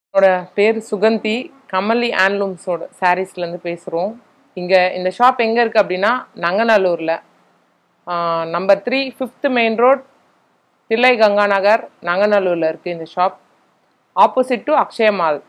என்னோட பேர் சுகந்தி கமலி ஹேண்ட்லூம்ஸோட சாரீஸ்லேருந்து பேசுகிறோம் இங்கே இந்த ஷாப் எங்கே இருக்குது அப்படின்னா நங்கநல்லூரில் number three fifth main road Thillai Ganga Nagar நங்கநல்லூரில் இருக்குது இந்த shop opposite to Akshaya Mall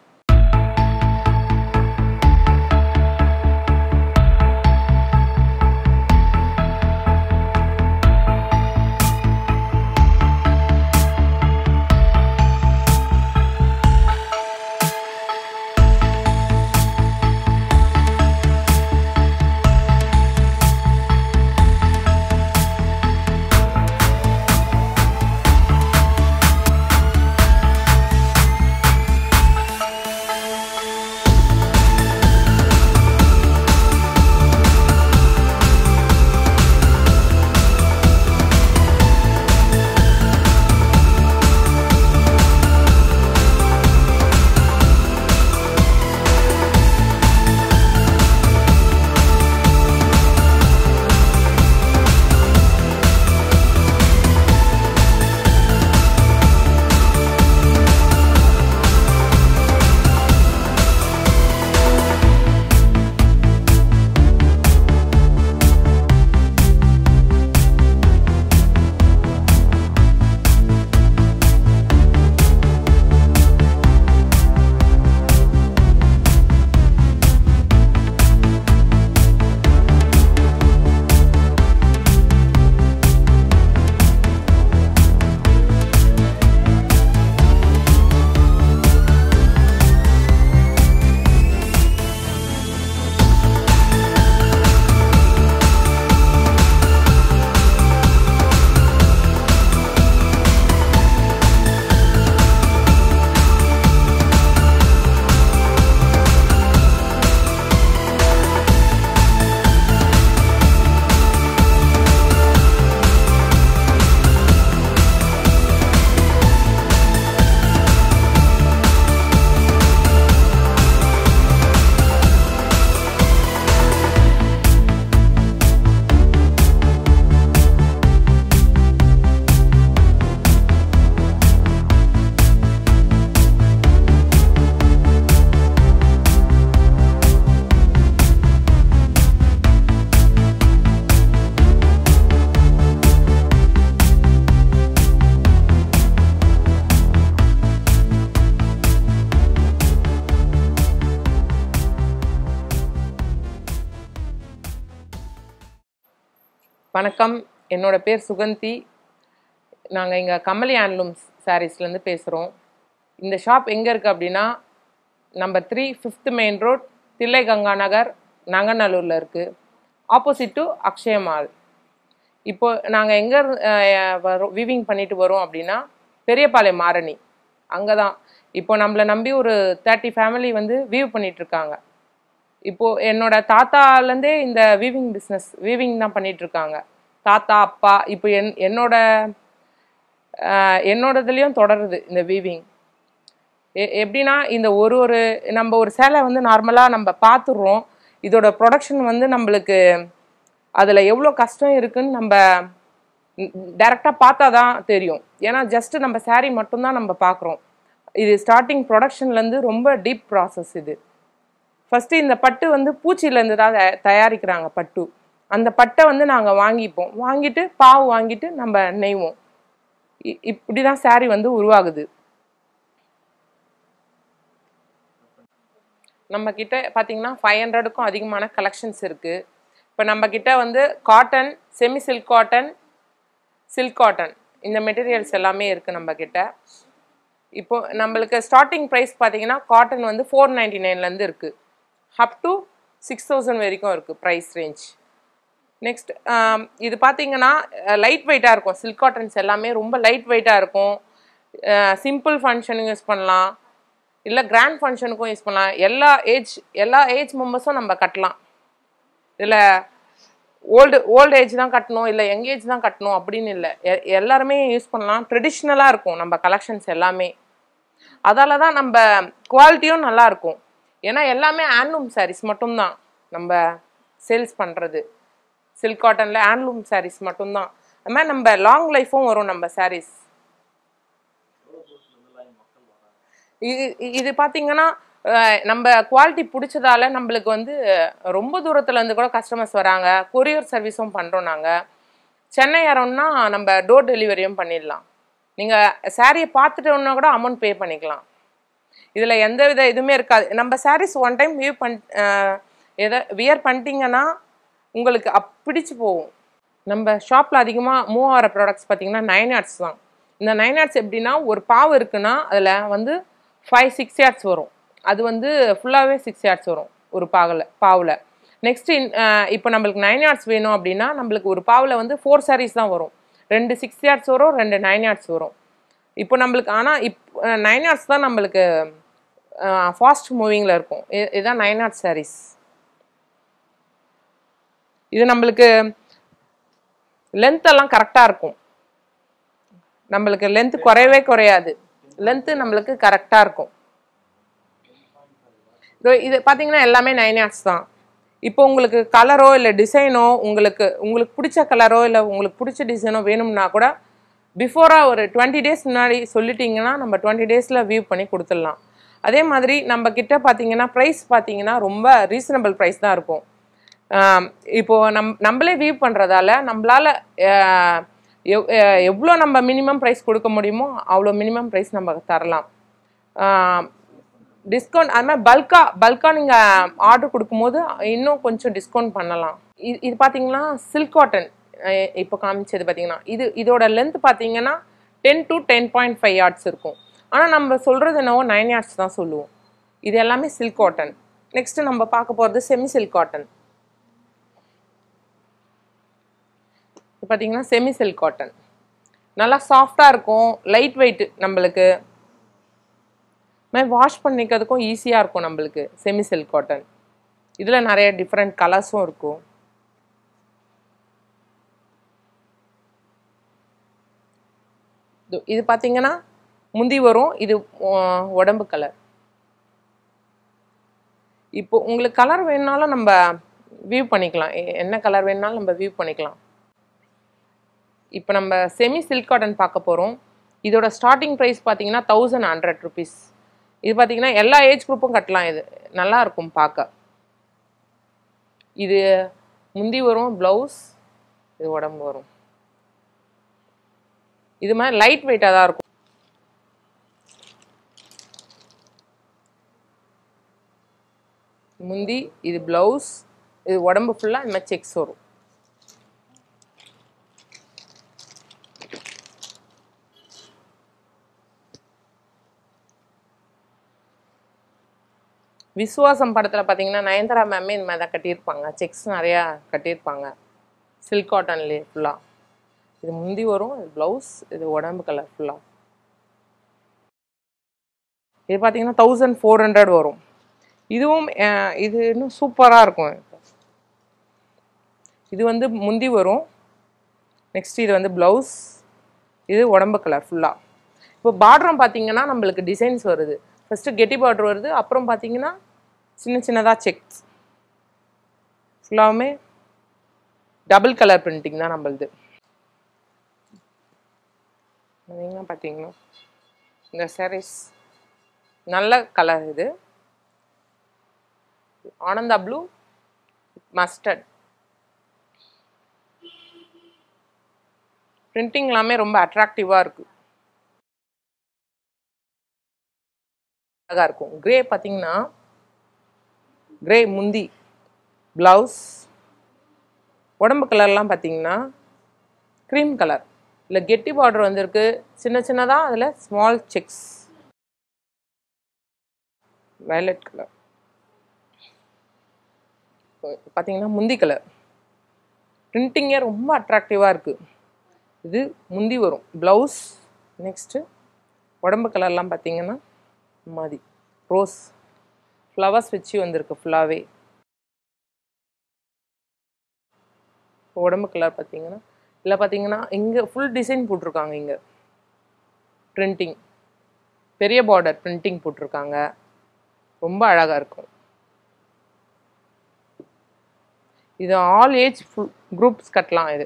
வணக்கம் என்னோட பேர் சுகந்தி நாங்கள் இங்கே கமலி ஹேண்ட்லூம்ஸ் சாரீஸ்லேருந்து பேசுகிறோம் இந்த ஷாப் எங்கே இருக்குது அப்படின்னா number three fifth main road Thillai Ganga Nagar நங்கநல்லூரில் இருக்குது ஆப்போசிட் டு அக்ஷய மால் இப்போ நாங்கள் எங்கே வரோம் வீவிங் பண்ணிட்டு வரோம் அப்படின்னா பெரியபாளையம் மாரணி அங்கே தான் இப்போ நம்மளை நம்பி ஒரு தேர்ட்டி ஃபேமிலி வந்து வீவ் பண்ணிட்டு இருக்காங்க இப்போ என்னோட தாத்தாலேருந்தே இந்த வீவிங் பிஸ்னஸ் வீவிங் தான் பண்ணிட்டு இருக்காங்க தாத்தா அப்பா இப்போ என் என்னோட ஆஹ், என்னோடதுலேயும் தொடருது இந்த வீவிங் எப்படின்னா இந்த ஒரு ஒரு நம்ம ஒரு சேலை வந்து நார்மலாக நம்ம பார்த்துடுறோம் இதோட ப்ரொடக்ஷன் வந்து நம்மளுக்கு அதில் எவ்வளோ கஷ்டம் இருக்குன்னு நம்ம டைரெக்டாக பார்த்தா தான் தெரியும் ஏன்னா ஜஸ்ட் நம்ம saree மட்டும்தான் நம்ம பார்க்குறோம் இது ஸ்டார்டிங் ப்ரொடக்ஷன்லேருந்து ரொம்ப டீப் ப்ராசஸ் இது ஃபஸ்ட்டு இந்த பட்டு வந்து பூச்சியிலேருந்து தான் தயா- தயாரிக்கிறாங்க பட்டு அந்த பட்டை வந்து நாங்கள் வாங்கிப்போம் வாங்கிட்டு பாவு வாங்கிட்டு நம்ம நெய்வோம் இ- இப்படி தான் saree வந்து உருவாகுது நம்ம கிட்ட பார்த்தீங்கன்னா ஃபைவ் ஹண்ட்ரடுக்கும் அதிகமான கலெக்ஷன்ஸ் இருக்குது இப்போ நம்ம கிட்ட வந்து cotton semi silk cotton silk cotton இந்த மெட்டீரியல்ஸ் எல்லாமே இருக்குது நம்ம கிட்ட இப்போ நம்மளுக்கு ஸ்டார்டிங் ப்ரைஸ் பார்த்தீங்கன்னா காட்டன் வந்து ஃபோர் நைன்டி நைன்லேருந்து இருக்குது அப் டு சிக்ஸ் தௌசண்ட் வரைக்கும் இருக்குது ப்ரைஸ் ரேஞ்ச் நெக்ஸ்ட் இது பார்த்தீங்கன்னா லைட் வெயிட்டாக இருக்கும் சில்க் காட்டன்ஸ் எல்லாமே ரொம்ப லைட் வெயிட்டாக இருக்கும் சிம்பிள் ஃபங்க்ஷனுக்கு யூஸ் பண்ணலாம் இல்லை கிராண்ட் ஃபங்க்ஷனுக்கும் யூஸ் பண்ணலாம் எல்லா ஏஜ் எல்லா ஏஜ் மெம்பர்ஸும் நம்ம கட்டலாம் இதில் ஓல்டு ஓல்டு ஏஜ் தான் கட்டணும் இல்லை யங் ஏஜ் தான் கட்டணும் அப்படின்னு இல்லை எ- எல்லாருமே யூஸ் பண்ணலாம் ட்ரெடிஷ்னலாக இருக்கும் நம்ம கலெக்ஷன்ஸ் எல்லாமே அதால தான் நம்ம குவாலிட்டியும் நல்லா இருக்கும் ஏன்னா எல்லாமே ஹேண்ட்லூம் சாரீஸ் மட்டும்தான் நம்ம சேல்ஸ் பண்ணுறது சில்க் காட்டனில் ஹேண்ட்லூம் சாரீஸ் மட்டும்தான் அது மாதிரி நம்ம லாங் லைஃப்பும் வரும் நம்ம சாரீஸ் இது இது பார்த்தீங்கன்னா அஹ், நம்ம குவாலிட்டி பிடிச்சதால நம்மளுக்கு வந்து ரொம்ப தூரத்துல இருந்து கூட கஸ்டமர்ஸ் வராங்க கொரியர் சர்வீஸும் பண்றோம் நாங்க சென்னை யாரோம்னா நம்ம டோர் டெலிவரியும் பண்ணிடலாம் நீங்க சாரியை பார்த்துட்டோன்னா கூட அமௌண்ட் பே பண்ணிக்கலாம் இதுல எந்த வித இதுவுமே இருக்காது நம்ம சாரீஸ் ஒன் டைம் வியூ பண் அஹ், எதை வியர் பண்ணிட்டீங்கன்னா உங்களுக்கு அப் பிடிச்சு போகும் நம்ம ஷாப்பில் அதிகமாக மூவ் ஆகிற ப்ராடக்ட்ஸ் பார்த்தீங்கன்னா நைன் யார்ட்ஸ் தான் இந்த நைன் யார்ட்ஸ் எப்படின்னா ஒரு பாவு இருக்குன்னா அதில் வந்து ஃபைவ் சிக்ஸ் யார்ட்ஸ் வரும் அது வந்து ஃபுல்லாகவே சிக்ஸ் யார்ட்ஸ் வரும் ஒரு பாவில் பாவில் நெக்ஸ்ட் இப்போ நம்மளுக்கு நைன் யார்ட்ஸ் வேணும் அப்படின்னா நம்மளுக்கு ஒரு பாவில் வந்து ஃபோர் sarees தான் வரும் ரெண்டு சிக்ஸ் யார்ட்ஸ் வரும் ரெண்டு நைன் யார்ட்ஸ் வரும் இப்போ நம்மளுக்கு ஆனால் இப் நைன் யார்ட்ஸ் தான் நம்மளுக்கு ஃபாஸ்ட் மூவிங்கில் இருக்கும் இ- இதுதான் நைன் யார்ட்ஸ் sarees இது நம்மளுக்கு லென்த் எல்லாம் கரெக்டாக இருக்கும் நம்மளுக்கு லென்த் குறையவே குறையாது லென்த்து நம்மளுக்கு கரெக்டாக இருக்கும் இதோ இது பார்த்தீங்கன்னா எல்லாமே நைன் யார்ட்ஸ் தான் இப்போ உங்களுக்கு கலரோ இல்லை டிசைனோ உங்களுக்கு உங்களுக்கு பிடிச்ச கலரோ இல்லை உங்களுக்கு பிடிச்ச டிசைனோ வேணும்னா கூட பிஃபோராக ஒரு டுவெண்ட்டி டேஸ் முன்னாடி சொல்லிட்டீங்கன்னா நம்ம டுவெண்ட்டி டேஸில் வியூ பண்ணி கொடுத்துடலாம் அதே மாதிரி நம்ம கிட்ட பார்த்தீங்கன்னா ப்ரைஸ் பார்த்தீங்கன்னா ரொம்ப ரீசனபிள் ப்ரைஸ் தான் இருக்கும் ஆம், இப்போ நம் நம்மளே வியூ பண்ணுறதால நம்மளால அஹ், எவ்- அஹ், எவ்வளோ நம்ம மினிமம் ப்ரைஸ் கொடுக்க முடியுமோ அவ்வளோ மினிமம் ப்ரைஸ் நம்ம தரலாம் டிஸ்கவுண்ட் அது மாதிரி பல்காக பல்காக நீங்கள் ஆர்டர் கொடுக்கும்போது இன்னும் கொஞ்சம் டிஸ்கவுண்ட் பண்ணலாம் இது இது பார்த்தீங்கன்னா சில்க் காட்டன் இப்போ காமிச்சது பார்த்தீங்கன்னா இது இதோட லென்த் பார்த்தீங்கன்னா ten to ten point five yards இருக்கும் ஆனால் நம்ம சொல்கிறது என்னவோ நைன் யார்ட்ஸ் தான் சொல்லுவோம் இது எல்லாமே சில்க் காட்டன் நெக்ஸ்ட் நம்ம பார்க்க போகிறது செமி சில்க் காட்டன் இது பார்த்தீங்கன்னா செமி சில்க் காட்டன் நல்லா சாஃப்டாக இருக்கும் லைட் வெயிட் நம்மளுக்கு மாதிரி வாஷ் பண்ணிக்கிறதுக்கும் ஈஸியாக இருக்கும் நம்மளுக்கு செமி சில்க் காட்டன் இதில் நிறைய டிஃப்ரெண்ட் கலர்ஸும் இருக்கும் இது- இது பார்த்தீங்கன்னா முந்தி வரும் இது உ- உடம்பு கலர் இப்போ உங்களுக்கு கலர் வேணுனாலும் நம்ம வியூ பண்ணிக்கலாம் எ- என்ன கலர் வேணுனாலும் நம்ம வியூ பண்ணிக்கலாம் இப்போ நம்ம செமி சில்க் காட்டன் பார்க்க போகிறோம் இதோட ஸ்டார்டிங் ப்ரைஸ் பார்த்தீங்கன்னா தௌசண்ட் ஹண்ட்ரட் ருபீஸ் இது பார்த்தீங்கன்னா எல்லா ஏஜ் குரூப்பும் கட்டலாம் இது நல்லா இருக்கும் பார்க்க இது முந்தி வரும் ப்ளவுஸ் இது உடம்பு வரும் இது மாதிரி லைட் வெயிட்டாக தான் இருக்கும் முந்தி இது ப்ளவுஸ் இது உடம்பு ஃபுல்லாக இந்த மாதிரி செக்ஸ் வரும் விசுவாசம் படத்தில் பார்த்தீங்கன்னா நயன்தாரா மேமே இந்த மாதிரி தான் கட்டியிருப்பாங்க செக்ஸ் நிறையா கட்டியிருப்பாங்க சில்க் காட்டன்லேயே ஃபுல்லாக இது முந்தி வரும் இது ப்ளவுஸ் இது உடம்பு கலர் ஃபுல்லாக இது பார்த்தீங்கன்னா தௌசண்ட் ஃபோர் ஹண்ட்ரட் வரும் இதுவும் அஹ், இது இன்னும் சூப்பராக இருக்கும் இது வந்து முந்தி வரும் நெக்ஸ்ட் இது வந்து ப்ளவுஸ் இது உடம்பு கலர் ஃபுல்லாக இப்போ பார்டரும் பார்த்தீங்கன்னா நம்மளுக்கு டிசைன்ஸ் வருது ஃபஸ்ட்டு கெட்டி பார்டர் வருது அப்புறம் பார்த்தீங்கன்னா சின்ன சின்னதாக செக்ஸ் ஃபுல்லாகவுமே டபுள் கலர் பிரிண்டிங் தான் நம்மளுது பார்த்தீங்கன்னா பார்த்தீங்கன்னா இந்த sarees நல்ல கலர் இது ஆனந்தா ப்ளூ மஸ்டர்ட் பிரிண்டிங் எல்லாமே ரொம்ப அட்ராக்டிவாக இருக்கு அழகாக இருக்கும் கிரே பார்த்தீங்கன்னா கிரே முந்தி ப்ளவுஸ் உடம்பு கலர்லாம் பார்த்தீங்கன்னா க்ரீம் கலர் இல்லை கெட்டி பார்டர் வந்திருக்கு சின்ன சின்னதாக அதில் ஸ்மால் செக்ஸ் வயலட் கலர் பார்த்தீங்கன்னா முந்தி கலர் பிரிண்டிங்கே ரொம்ப அட்ராக்டிவாக இருக்குது இது முந்தி வரும் ப்ளவுஸ் நெக்ஸ்ட்டு உடம்பு கலர்லாம் பார்த்தீங்கன்னா இந்த மாதிரி ரோஸ் ஃப்ளவர்ஸ் வச்சு வந்திருக்கு ஃபுல்லாகவே உடம்பு கலர் பார்த்தீங்கன்னா இல்லை பார்த்தீங்கன்னா இங்கே ஃபுல் டிசைன் போட்டிருக்காங்க இங்கே பிரிண்டிங் பெரிய பார்டர் பிரிண்டிங் போட்டிருக்காங்க ரொம்ப அழகாக இருக்கும் இது ஆல் ஏஜ் ஃபுல் குரூப்ஸ் கட்டலாம் இது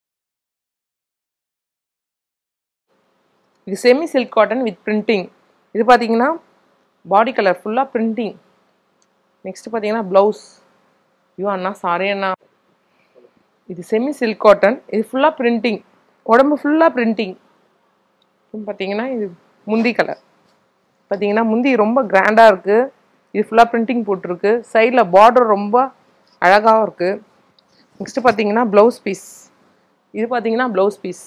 இது semi silk cotton with printing இது பார்த்தீங்கன்னா பாடி கலர் ஃபுல்லாக பிரிண்டிங் நெக்ஸ்ட் பார்த்தீங்கன்னா ப்ளவுஸ் ஐயோ அண்ணா சாரி அண்ணா இது செமி சில்க் காட்டன் இது ஃபுல்லாக பிரிண்டிங் உடம்பு ஃபுல்லாக பிரிண்டிங் பார்த்தீங்கன்னா இது முந்தி கலர் பார்த்தீங்கன்னா முந்தி ரொம்ப கிராண்டாக இருக்குது இது ஃபுல்லாக பிரிண்டிங் போட்டிருக்கு சைடில் பார்டர் ரொம்ப அழகாகவும் இருக்குது நெக்ஸ்ட்டு பார்த்தீங்கன்னா ப்ளவுஸ் பீஸ் இது பார்த்தீங்கன்னா ப்ளவுஸ் பீஸ்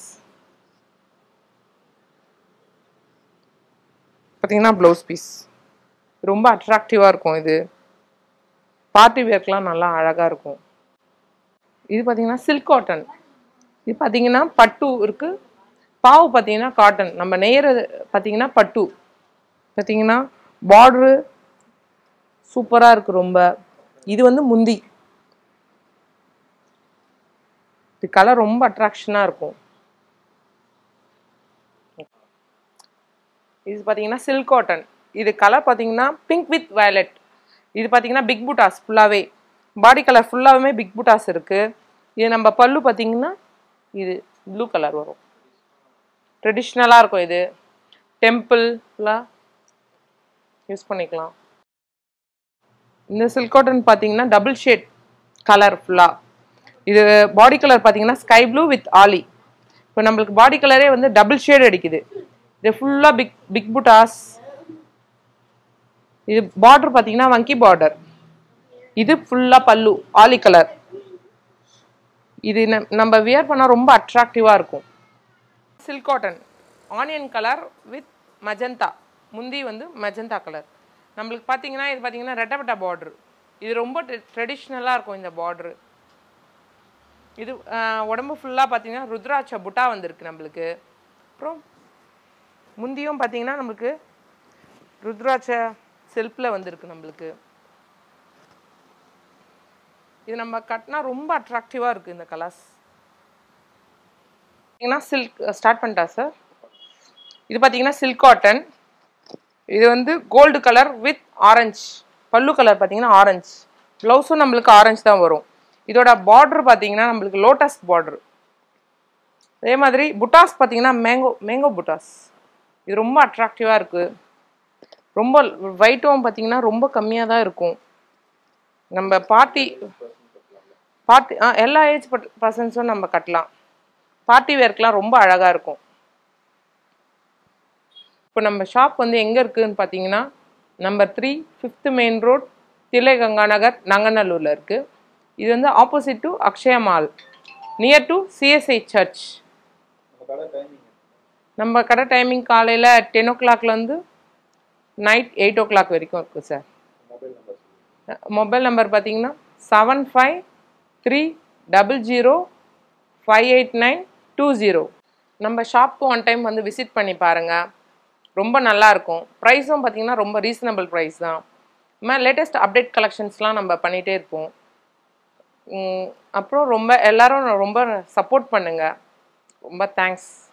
பார்த்தீங்கன்னா ப்ளவுஸ் பீஸ் ரொம்ப அட்ராக்டிவாக இருக்கும் இது பார்ட்டி வேர்க்கெலாம் நல்லா அழகாக இருக்கும் இது பார்த்தீங்கன்னா சில்க் காட்டன் இது பார்த்தீங்கன்னா பட்டு இருக்குது பாவு பார்த்தீங்கன்னா காட்டன் நம்ம நெய்யறது பார்த்தீங்கன்னா பட்டு பார்த்தீங்கன்னா பார்ட்ரு சூப்பராக இருக்குது ரொம்ப இது வந்து முந்தி இது கலர் ரொம்ப அட்ராக்ஷனாக இருக்கும் இது பார்த்தீங்கன்னா சில்க் காட்டன் இது கலர் பார்த்தீங்கன்னா பிங்க் வித் வயலட் இது பார்த்தீங்கன்னா பிக் புட்டாஸ் ஃபுல்லாகவே பாடி கலர் ஃபுல்லாகவே பிக் புட்டாஸ் இருக்குது இது நம்ம பல்லு பார்த்தீங்கன்னா இது ப்ளூ கலர் வரும் ட்ரெடிஷ்னலாக இருக்கும் இது டெம்பிள்லாம் யூஸ் பண்ணிக்கலாம் இந்த சில்க் காட்டன் பார்த்தீங்கன்னா டபுள் ஷேட் கலர் ஃபுல்லாக இது பாடி கலர் பார்த்தீங்கன்னா ஸ்கை ப்ளூ வித் ஆலி இப்போ நம்மளுக்கு பாடி கலரே வந்து டபுள் ஷேட் அடிக்குது இது ஃபுல்லாக பிக் பிக் புட்டாஸ் இது பார்டர் பார்த்தீங்கன்னா வங்கி பார்டர் இது ஃபுல்லாக பல்லு ஆலி கலர் இது ந- நம்ம வியர் பண்ணால் ரொம்ப அட்ராக்டிவாக இருக்கும் silk cotton onion colour with magenta முந்தி வந்து மஜந்தா கலர் நம்மளுக்கு பார்த்தீங்கன்னா இது பார்த்தீங்கன்னா ரெட்டப்பட்ட பார்டர் இது ரொம்ப ட்ரெடிஷ்னலாக இருக்கும் இந்த பார்டரு இது ஆஹ், உடம்பு ஃபுல்லாக பார்த்தீங்கன்னா ருத்ராட்ச புட்டா வந்திருக்கு நம்மளுக்கு அப்புறம் முந்தியும் பார்த்தீங்கன்னா நம்மளுக்கு ருத்ராட்ச செல்ஃபில் வந்திருக்கு நம்மளுக்கு இது நம்ம கட்டினா ரொம்ப அட்ராக்டிவாக இருக்குது இந்த கலர்ஸ் பார்த்தீங்கன்னா சில்க் ஸ்டார்ட் பண்ணிட்டா சார் இது பார்த்தீங்கன்னா சில்க் காட்டன் இது வந்து கோல்டு கலர் வித் ஆரஞ்சு பல்லு கலர் பார்த்தீங்கன்னா ஆரஞ்சு ப்ளவுஸும் நம்மளுக்கு ஆரஞ்சு தான் வரும் இதோட பார்டர் பார்த்தீங்கன்னா நம்மளுக்கு லோட்டஸ் பார்டர் அதே மாதிரி புட்டாஸ் பார்த்தீங்கன்னா மேங்கோ மேங்கோ புட்டாஸ் இது ரொம்ப அட்ராக்டிவாக இருக்குது ரொம்ப வெயிட்டும் பார்த்தீங்கன்னா ரொம்ப கம்மியாக தான் இருக்கும் நம்ம பார்ட்டி பார்ட்டி ஆ எல்லா ஏஜ் பர்சன்ஸும் நம்ம கட்டலாம் பார்ட்டி வேர்க்கெலாம் ரொம்ப அழகாக இருக்கும் இப்போ நம்ம ஷாப் வந்து எங்கே இருக்குதுன்னு பார்த்தீங்கன்னா number three fifth main road Thillai Ganga Nagar நங்கநல்லூரில் இருக்குது இது வந்து opposite to Akshaya Mall near to CSI church நம்ம கடை டைமிங் காலையில் டென் ஓ கிளாக்லேருந்து நைட் எயிட் ஓ கிளாக் வரைக்கும் இருக்குது சார் மொபைல் நம்பர் பார்த்தீங்கன்னா seven five three double zero five eight nine two zero நம்ம ஷாப்க்கு ஒன் டைம் வந்து விசிட் பண்ணி பாருங்கள் ரொம்ப நல்லா இருக்கும் ப்ரைஸும் பார்த்தீங்கன்னா ரொம்ப ரீசனபிள் ப்ரைஸ் தான் இது மாதிரி லேட்டஸ்ட் அப்டேட் கலெக்ஷன்ஸ்லாம் நம்ம பண்ணிகிட்டே இருப்போம் உம், அப்புறம் ரொம்ப எல்லாரும் ரொம்ப சப்போர்ட் பண்ணுங்கள் ரொம்ப தேங்க்ஸ்